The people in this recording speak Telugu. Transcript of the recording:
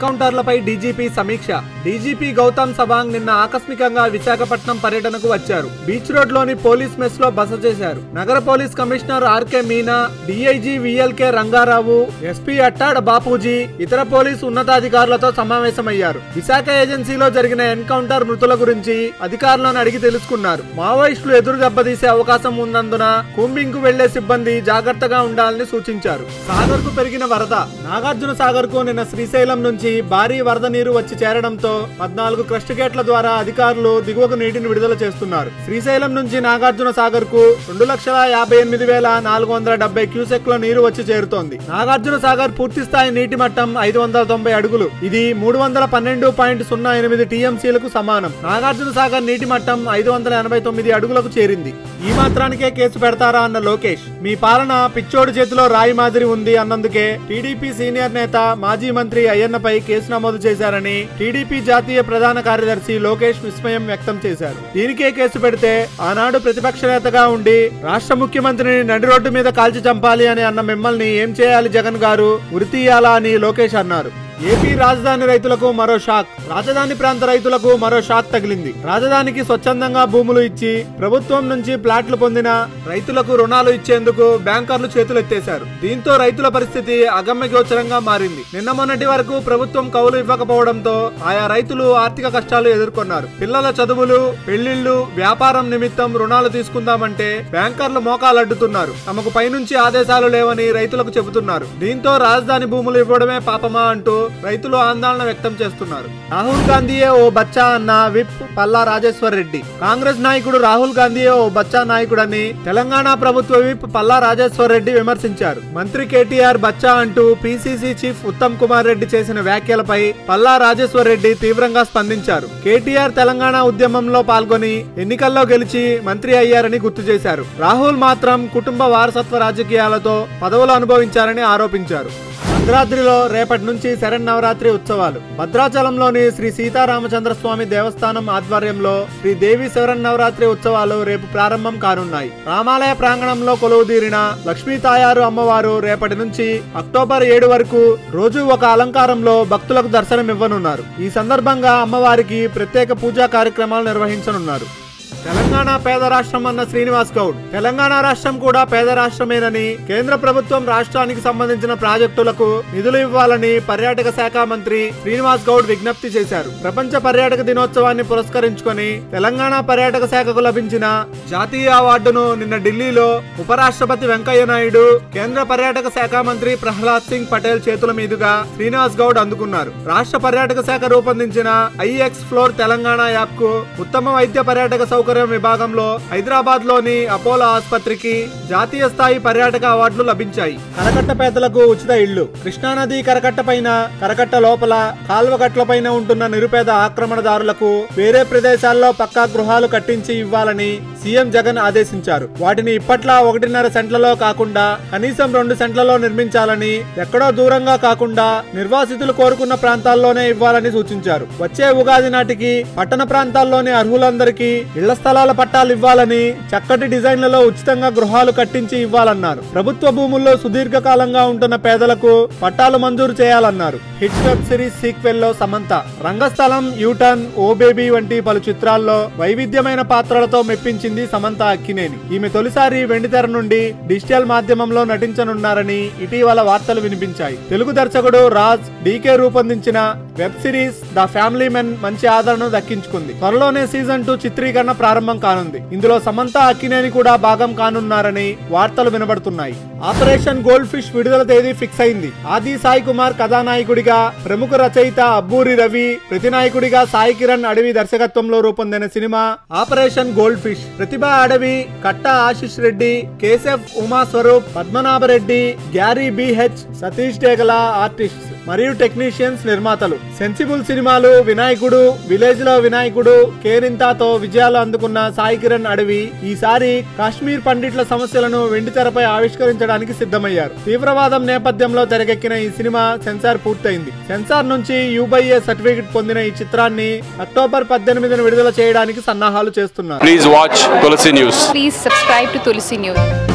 ఎన్కౌంటర్లపై డీజీపీ సమీక్ష డీజీపీ గౌతమ్ సవాంగ్ నిన్న ఆకస్మికంగా విశాఖపట్నం పర్యటనకు వచ్చారు బీచ్ రోడ్ లోని పోలీస్ మెస్ లో బస చేశారు నగర police commissioner RK Meena DIG VLK Rangarao SP Attada Bapuji ఇతర పోలీసు ఉన్నతాధికారులతో సమావేశమయ్యారు విశాఖ ఏజెన్సీలో జరిగిన ఎన్కౌంటర్ మృతుల గురించి అధికారులను అడిగి తెలుసుకున్నారు మావోయిస్టులు ఎదురు దెబ్బతీసే అవకాశం ఉన్నందున కూంబింగ్ కు వెళ్లే సిబ్బంది జాగ్రత్తగా ఉండాలని సూచించారు సాగర్ కు పెరిగిన వరద నాగార్జున సాగర్ కు నిన్న శ్రీశైలం నుంచి భారీ వరద నీరు వచ్చి చేరడంతో పద్నాలుగు క్రస్ట్ గేట్ల ద్వారా అధికారులు దిగువకు నీటిని విడుదల చేస్తున్నారు శ్రీశైలం నుంచి నాగార్జున సాగర్ కు రెండు లక్షల యాభై ఎనిమిది వేల నాలుగు వందల డెబ్బై క్యూసెక్ల నీరు వచ్చి చేరుతోంది నాగార్జున సాగర్ పూర్తి స్థాయి నీటి మట్టం ఐదు వందల తొంభై అడుగులు ఇది మూడు వందల పన్నెండు పాయింట్ సున్నా ఎనిమిది టీఎంసీలకు సమానం నాగార్జున సాగర్ నీటి మట్టం ఐదు వందల ఎనభై తొమ్మిది అడుగులకు చేరింది ఈ మాత్రానికే కేసు పెడతారా అన్న లోకేష్ మీ పాలన పిచ్చోడి చేతిలో రాయి మాదిరి ఉంది అన్నందుకే టీడీపీ సీనియర్ నేత మాజీ మంత్రి అయ్యన్నపై కేసు నమోదు చేశారని టీడీపీ జాతీయ ప్రధాన కార్యదర్శి లోకేష్ విస్మయం వ్యక్తం చేశారు దీనికే కేసు పెడితే ఆనాడు ప్రతిపక్ష నేతగా ఉండి రాష్ట్ర ముఖ్యమంత్రిని నడి రోడ్డు మీద కాల్చి చంపాలి అని అన్న మిమ్మల్ని ఏం చేయాలి జగన్ గారు ఉరితీయాలా అని లోకేష్ అన్నారు ఏపీ రాజధాని రైతులకు మరో షాక్ రాజధాని ప్రాంత రైతులకు మరో షాక్ తగిలింది రాజధానికి స్వచ్ఛందంగా భూములు ఇచ్చి ప్రభుత్వం నుంచి ప్లాట్లు పొందిన రైతులకు రుణాలు ఇచ్చేందుకు బ్యాంకర్లు చేతులెత్తేశారు దీంతో రైతుల పరిస్థితి అగమ్యగోచరంగా మారింది నిన్న మొన్నటి వరకు ప్రభుత్వం కౌలు ఇవ్వకపోవడంతో ఆయా రైతులు ఆర్థిక కష్టాలు ఎదుర్కొన్నారు పిల్లల చదువులు పెళ్లిళ్లు వ్యాపారం నిమిత్తం రుణాలు తీసుకుందామంటే బ్యాంకర్లు మోకాలు అడ్డుతున్నారు తమకు పైనుంచి ఆదేశాలు లేవని రైతులకు చెబుతున్నారు దీంతో రాజధాని భూములు ఇవ్వడమే పాపమా అంటూ రైతులు ఆందోళన వ్యక్తం చేస్తున్నారు రాహుల్ గాంధీయే ఓ బచ్చా అన్న విప్ పల్లా రాజేశ్వర్ రెడ్డి కాంగ్రెస్ నాయకుడు రాహుల్ గాంధీయే ఓ బచ్చా నాయకుడని తెలంగాణ ప్రభుత్వ విప్ పల్లా రాజేశ్వర్ రెడ్డి విమర్శించారు మంత్రి కేటీఆర్ బచ్చా అంటూ పీసీసీ చీఫ్ ఉత్తమ్ కుమార్ రెడ్డి చేసిన వ్యాఖ్యలపై పల్లా రాజేశ్వర్ రెడ్డి తీవ్రంగా స్పందించారు కేటీఆర్ తెలంగాణ ఉద్యమంలో పాల్గొని ఎన్నికల్లో గెలిచి మంత్రి అయ్యారని గుర్తు చేశారు రాహుల్ మాత్రం కుటుంబ వారసత్వ రాజకీయాలతో పదవులు అనుభవించారని ఆరోపించారు భద్రాద్రిలో రేపటి నుంచి శరన్నవరాత్రి ఉత్సవాలు భద్రాచలంలోని శ్రీ సీతారామచంద్ర స్వామి దేవస్థానం ఆధ్వర్యంలో శ్రీ దేవి శరన్నవరాత్రి ఉత్సవాలు రేపు ప్రారంభం కానున్నాయి రామాలయ ప్రాంగణంలో కొలువుదీరిన లక్ష్మీ తాయారు అమ్మవారు రేపటి నుంచి అక్టోబర్ ఏడు వరకు రోజు ఒక అలంకారంలో భక్తులకు దర్శనమివ్వనున్నారు ఈ సందర్భంగా అమ్మవారికి ప్రత్యేక పూజా కార్యక్రమాలు నిర్వహించనున్నారు తెలంగాణ పేద రాష్ట్రం అన్న శ్రీనివాస్ గౌడ్ తెలంగాణ రాష్ట్రం కూడా పేద రాష్ట్రమేనని కేంద్ర ప్రభుత్వం రాష్ట్రానికి సంబంధించిన ప్రాజెక్టులకు నిధులు ఇవ్వాలని పర్యాటక శాఖ మంత్రి శ్రీనివాస్ గౌడ్ విజ్ఞప్తి చేశారు ప్రపంచ పర్యాటక దినోత్సవాన్ని పురస్కరించుకొని తెలంగాణ పర్యాటక శాఖకు లభించిన జాతీయ అవార్డును నిన్న ఢిల్లీలో ఉపరాష్ట్రపతి వెంకయ్య నాయుడు కేంద్ర పర్యాటక శాఖ మంత్రి ప్రహ్లాద్ సింగ్ పటేల్ చేతుల మీదుగా శ్రీనివాస్ గౌడ్ అందుకున్నారు రాష్ట్ర పర్యాటక శాఖ రూపొందించిన ఐఎక్స్ ఫ్లోర్ తెలంగాణ యాప్ కు ఉత్తమ వైద్య పర్యాటక సౌకర్యం విభాగంలో హైదరాబాద్ లోని అపోలో ఆసుపత్రికి జాతీయ స్థాయి పర్యాటక అవార్డులు లభించాయి కరకట్టపేదలకు ఉచిత ఇళ్లు కృష్ణానది కరకట్ట పైన కరకట్ట లోపల కాల్వగట్ల పైన ఉంటున్న నిరుపేద ఆక్రమణదారులకు వేరే ప్రదేశాల్లో పక్కా గృహాలు కట్టించి ఇవ్వాలని సీఎం జగన్ ఆదేశించారు వాటిని ఇప్పట్లా ఒకటిన్నర సెంట్లలో కాకుండా కనీసం రెండు సెంట్లలో నిర్మించాలని ఎక్కడో దూరంగా కాకుండా నిర్వాసితులు కోరుకున్న ప్రాంతాల్లోనే ఇవ్వాలని సూచించారు వచ్చే ఉగాది నాటికి పట్టణ ప్రాంతాల్లోని అర్హులందరికీ ఇళ్ల స్థలాల పట్టాలు ఇవ్వాలని చక్కటి డిజైన్లలో ఉచితంగా గృహాలు కట్టించి ఇవ్వాలన్నారు ప్రభుత్వ భూముల్లో సుదీర్ఘకాలంగా ఉంటున్న పేదలకు పట్టాలు మంజూరు చేయాలన్నారు హిట్ వెబ్ సిరీస్ సీక్వెల్ లో Samantha Rangasthalam U turn oh baby వంటి పలు చిత్రాల్లో వైవిధ్యమైన పాత్రలతో మెప్పించింది సమంత అక్కినేని ఈమె తొలిసారి వెండితెర నుండి డిజిటల్ మాధ్యమంలో నటించనున్నారని ఇటీవల వార్తలు వినిపించాయి తెలుగు దర్శకుడు రాజ్ డీకే రూపొందించిన web series the family men మంచి ఆదరణను దక్కించుకుంది త్వరలోనే సీజన్ టూ చిత్రీకరణ ప్రారంభం కానుంది ఇందులో సమంత అక్కినేని కూడా భాగం కానున్నారని వార్తలు వినబడుతున్నాయి ఆపరేషన్ గోల్డ్ ఫిష్ విడుదల తేదీ ఫిక్స్ అయింది ఆది సాయి కుమార్ కథానాయకుడిగా ప్రముఖ రచయిత అబ్బూరి రవి ప్రతినాయకుడిగా సాయి కిరణ్ అడవి దర్శకత్వంలో రూపొందిన cinema operation goldfish Pratibha Adivi Katta Ashish Reddy Keshav Uma Swaroop Padmanabhareddy Gary BH Satish Degala artist మరియు టెక్నీషియన్స్ నిర్మాతలు సెన్సిబుల్ సినిమాలు వినాయకుడు విలేజ్ లో వినాయకుడు కేరింతాతో విజయాలు అందుకున్న సాయి కిరణ్ అడవి ఈసారి కాశ్మీర్ పండిట్ల సమస్యలను వెండితెరపై ఆవిష్కరించడానికి సిద్ధమయ్యారు తీవ్రవాదం నేపథ్యంలో తెరకెక్కిన ఈ సినిమా సెన్సార్ పూర్తయింది సెన్సార్ నుంచి యూబైఏ సర్టిఫికెట్ పొందిన ఈ చిత్రాన్ని అక్టోబర్ పద్దెనిమిదిన విడుదల చేయడానికి సన్నాహాలు చేస్తున్నారు Please watch Tulsi News. Please subscribe to Tulsi News.